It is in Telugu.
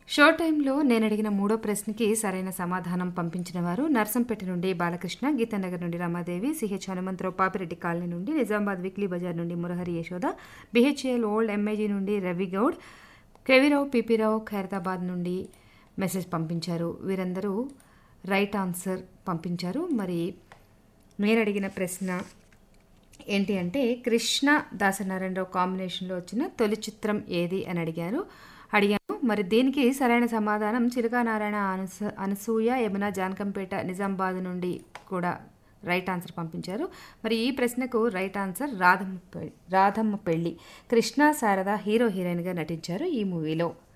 షో టైంలో నేను అడిగిన మూడో ప్రశ్నకి సరైన సమాధానం పంపించిన వారు నర్సంపేట నుండి బాలకృష్ణ గీతానగర్ నుండి రమాదేవి సిహెచ్ హనుమంతరావు పాపిరెడ్డి కాలనీ నుండి నిజామాబాద్ వీక్లీ బజార్ నుండి Murahari Yashoda BHEL old MIG నుండి రవి గౌడ్ కేవీరావు పీపీరావు ఖైరతాబాద్ నుండి మెసేజ్ పంపించారు వీరందరూ రైట్ ఆన్సర్ పంపించారు మరి నేను అడిగిన ప్రశ్న ఏంటి అంటే కృష్ణ దాసనారాయణరావు కాంబినేషన్లో వచ్చిన తొలి చిత్రం ఏది అని అడిగారు అడిగాను మరి దీనికి సరైన సమాధానం చిలుకా నారాయణ అనస అనసూయ యమున జానకంపేట నిజామాబాద్ నుండి కూడా రైట్ ఆన్సర్ పంపించారు మరి ఈ ప్రశ్నకు రైట్ ఆన్సర్ రాధమ్మ పె- రాధమ్మ పెళ్ళి కృష్ణ శారద హీరో హీరోయిన్గా నటించారు ఈ మూవీలో